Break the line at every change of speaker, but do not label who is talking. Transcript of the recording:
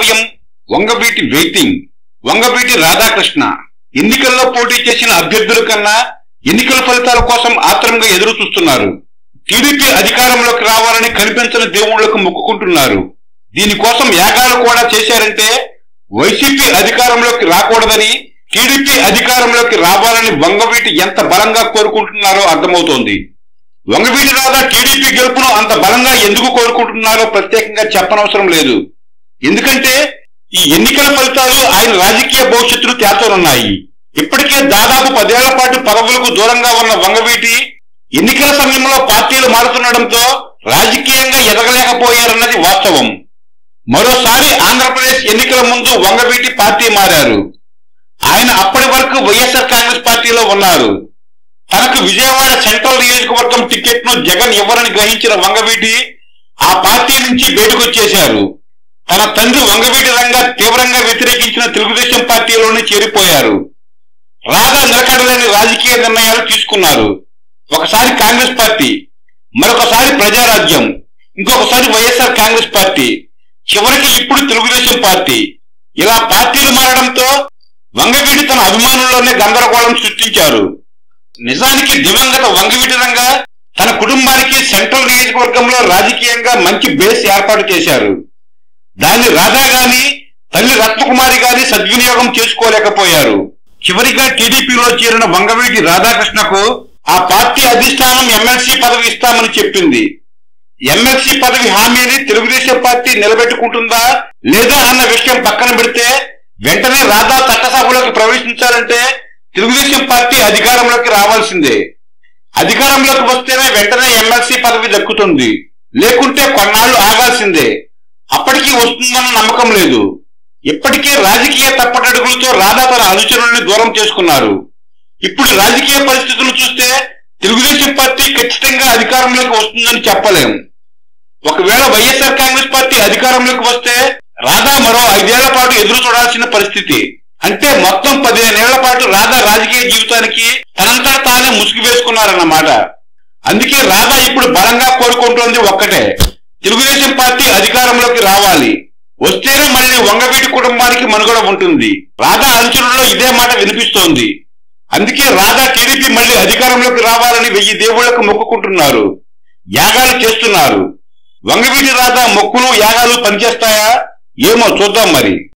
గంతవ్యం Vangaveeti waiting Vangaveeti Radhakrishna ఎన్నికల్లో పోటీ చేసిన అభ్యర్థుల కన్నా ఎన్నికల ఫలితాల కోసం ఆత్రంగా ఎదురు చూస్తున్నారు టీడీపీ అధికారంలోకి రావాలని కనిపించని దేవుళ్లకు మొక్కుకుంటున్నారు దీనికోసం యాగాలు కూడా చేశారంటే వైసీపీ అధికారంలోకి రాకూడదని టీడీపీ అధికారంలోకి రావాలని వంగవీటి ఎంత బలంగా కోరుకుంటున్నారో అర్థమవుతోంది వంగవీటి రాధా టీడీపీ గెలుపును అంత బలంగా ఎందుకు కోరుకుంటున్నారో ప్రత్యేకంగా చెప్పనవసరం లేదు ఎందుకంటే ఈ ఎన్నికల ఫలితాలు ఆయన రాజకీయ భవిష్యత్తును తేల్చనున్నాయి ఇప్పటికే దాదాపు పదేళ్ల పాటు పదవులకు దూరంగా ఉన్న వంగవీటి ఎన్నికల సమయంలో పార్టీలు మారుతుండటంతో రాజకీయంగా ఎదగలేకపోయారన్నది వాస్తవం మరోసారి ఆంధ్రప్రదేశ్ ఎన్నికల ముందు వంగవీటి పార్టీ మారారు ఆయన అప్పటి వరకు వైఎస్ఆర్ కాంగ్రెస్ పార్టీలో ఉన్నారు తనకు విజయవాడ సెంట్రల్ నియోజకవర్గం టికెట్ ను జగన్ ఇవ్వరని గ్రహించిన వంగవీటి ఆ పార్టీ నుంచి బయటకొచ్చేశారు తన తండ్రి వంగవీటి రంగా తీవ్రంగా వ్యతిరేకించిన తెలుగుదేశం పార్టీలోనే చేరిపోయారు రాగా నిలకడలేని రాజకీయ నిర్ణయాలు తీసుకున్నారు ఒకసారి కాంగ్రెస్ పార్టీ మరొకసారి ప్రజారాజ్యం ఇంకొకసారి వైఎస్ఆర్ కాంగ్రెస్ పార్టీ చివరికి ఇప్పుడు తెలుగుదేశం పార్టీ ఇలా పార్టీలు మారడంతో వంగవీటి తన అభిమానుల్లోనే గందరగోళం సృష్టించారు నిజానికి దివంగత వంగవీటి రంగా తన కుటుంబానికి సెంట్రల్ నియోజకవర్గంలో రాజకీయంగా మంచి బేస్ ఏర్పాటు చేశారు దాన్ని రాధా గాని తల్లి రత్నకుమారి గాని సద్వినియోగం చేసుకోలేకపోయారు చివరిగా టీడీపీలో చేరిన వంగవీటి రాధాకృష్ణకు ఆ పార్టీ అధిష్టానం ఎమ్మెల్సీ పదవి ఇస్తామని చెప్పింది ఎమ్మెల్సీ పదవి హామీని తెలుగుదేశం పార్టీ నిలబెట్టుకుంటుందా లేదా అన్న విషయం పక్కన పెడితే వెంటనే రాధా చట్టసభలోకి ప్రవేశించాలంటే తెలుగుదేశం పార్టీ అధికారంలోకి రావాల్సిందే అధికారంలోకి వస్తేనే వెంటనే ఎమ్మెల్సీ పదవి దక్కుతుంది లేకుంటే కొన్నాళ్లు ఆగాల్సిందే అప్పటికీ వస్తుందన్న నమ్మకం లేదు ఇప్పటికే రాజకీయ తప్పటడుగులతో రాధా తన అనుచరుల్ని దూరం చేసుకున్నారు ఇప్పుడు రాజకీయ పరిస్థితులు చూస్తే తెలుగుదేశం పార్టీ ఖచ్చితంగా అధికారంలోకి వస్తుందని చెప్పలేం ఒకవేళ వైఎస్ఆర్ కాంగ్రెస్ పార్టీ అధికారంలోకి వస్తే రాధా మరో ఐదేళ్ల పాటు ఎదురు చూడాల్సిన పరిస్థితి అంటే మొత్తం పదిహేనేళ్ల పాటు రాధా రాజకీయ జీవితానికి తనంతా తానే ముసుగు వేసుకున్నారన్నమాట అందుకే రాధా ఇప్పుడు బలంగా కోరుకుంటోంది ఒక్కటే తెలుగుదేశం పార్టీ అధికారంలోకి రావాలి వస్తేనే మళ్ళీ వంగవీటి కుటుంబానికి మనుగడ ఉంటుంది రాధా అంచులలో ఇదే మాట వినిపిస్తోంది అందుకే రాధా టీడీపీ మళ్ళీ అధికారంలోకి రావాలని వెయ్యి దేవుళ్లకు మొక్కుకుంటున్నారు యాగాలు చేస్తున్నారు వంగవీటి రాధా మొక్కులు యాగాలు పనిచేస్తాయా ఏమో చూద్దాం మరి